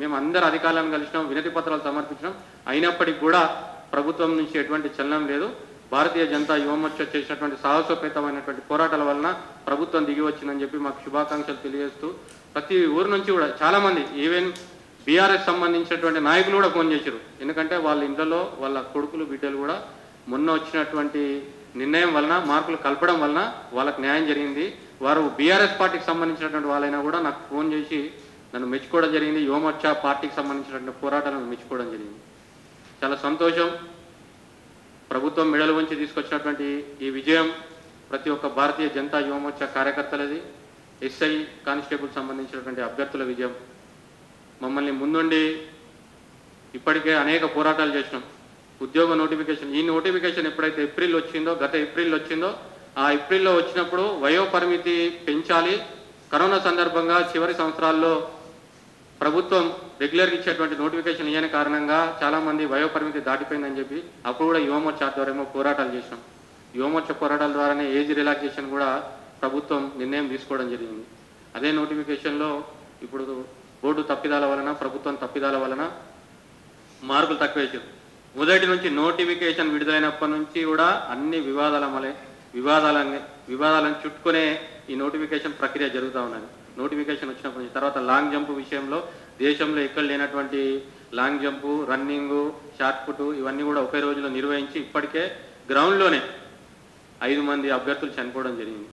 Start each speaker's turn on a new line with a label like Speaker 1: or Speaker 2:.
Speaker 1: మేము అందరు అధికారులను కలిసినాం వినతి పత్రాలు సమర్పించినాం అయినప్పటికీ కూడా ప్రభుత్వం నుంచి ఎటువంటి చలనం లేదు భారతీయ జనతా యువమోర్చా చేసినటువంటి సాహసోపేతమైనటువంటి పోరాటాల వలన ప్రభుత్వం దిగి వచ్చిందని చెప్పి మాకు శుభాకాంక్షలు తెలియజేస్తూ ప్రతి ఊరు నుంచి కూడా చాలా మంది ఈవెన్ బీఆర్ఎస్ సంబంధించినటువంటి నాయకులు కూడా ఫోన్ చేశారు ఎందుకంటే వాళ్ళ ఇంట్లో వాళ్ళ కొడుకులు బిడ్డలు కూడా మొన్న వచ్చినటువంటి నిర్ణయం వలన మార్కులు కలపడం వలన వాళ్ళకి న్యాయం జరిగింది వారు బీఆర్ఎస్ పార్టీకి సంబంధించినటువంటి వాళ్ళైనా కూడా నాకు ఫోన్ చేసి నన్ను మెచ్చుకోవడం జరిగింది యువమోర్చా పార్టీకి సంబంధించినటువంటి పోరాటాలను మెచ్చుకోవడం జరిగింది చాలా సంతోషం ప్రభుత్వం మెడలు వంచి తీసుకొచ్చినటువంటి ఈ విజయం ప్రతి ఒక్క భారతీయ జనతా యువమోర్చా కార్యకర్తలది ఎస్ఐ కానిస్టేబుల్ సంబంధించినటువంటి అభ్యర్థుల విజయం మమ్మల్ని ముందుండి ఇప్పటికే అనేక పోరాటాలు చేసినాం ఉద్యోగ నోటిఫికేషన్ ఈ నోటిఫికేషన్ ఎప్పుడైతే ఏప్రిల్ వచ్చిందో గత ఏప్రిల్ వచ్చిందో ఆ ఏప్రిల్లో వచ్చినప్పుడు వయో పరిమితి పెంచాలి కరోనా సందర్భంగా చివరి సంవత్సరాల్లో ప్రభుత్వం రెగ్యులర్గా ఇచ్చేటువంటి నోటిఫికేషన్ ఇవ్వని కారణంగా చాలా మంది వయో పరిమితి దాటిపోయిందని చెప్పి అప్పుడు కూడా యువమోర్చా ఆధ్వర్యంలో పోరాటాలు చేసినాం యువమోర్చా పోరాటాల ద్వారానే ఏజ్ రిలాక్సేషన్ కూడా ప్రభుత్వం నిర్ణయం తీసుకోవడం జరిగింది అదే నోటిఫికేషన్లో ఇప్పుడు బోర్డు తప్పిదాల వలన ప్రభుత్వం తప్పిదాల వలన మార్కులు తక్కువ వేసారు మొదటి నుంచి నోటిఫికేషన్ విడుదలైనప్పటి నుంచి కూడా అన్ని వివాదాల మలే వివాదాలని వివాదాలను చుట్టుకునే ఈ నోటిఫికేషన్ ప్రక్రియ జరుగుతూ ఉన్నది నోటిఫికేషన్ వచ్చినప్పటి నుంచి తర్వాత లాంగ్ జంప్ విషయంలో దేశంలో ఎక్కడ లేనటువంటి long jump running shot put ఇవన్నీ కూడా ఒకే రోజులో నిర్వహించి ఇప్పటికే గ్రౌండ్లోనే ఐదు మంది అభ్యర్థులు చనిపోవడం జరిగింది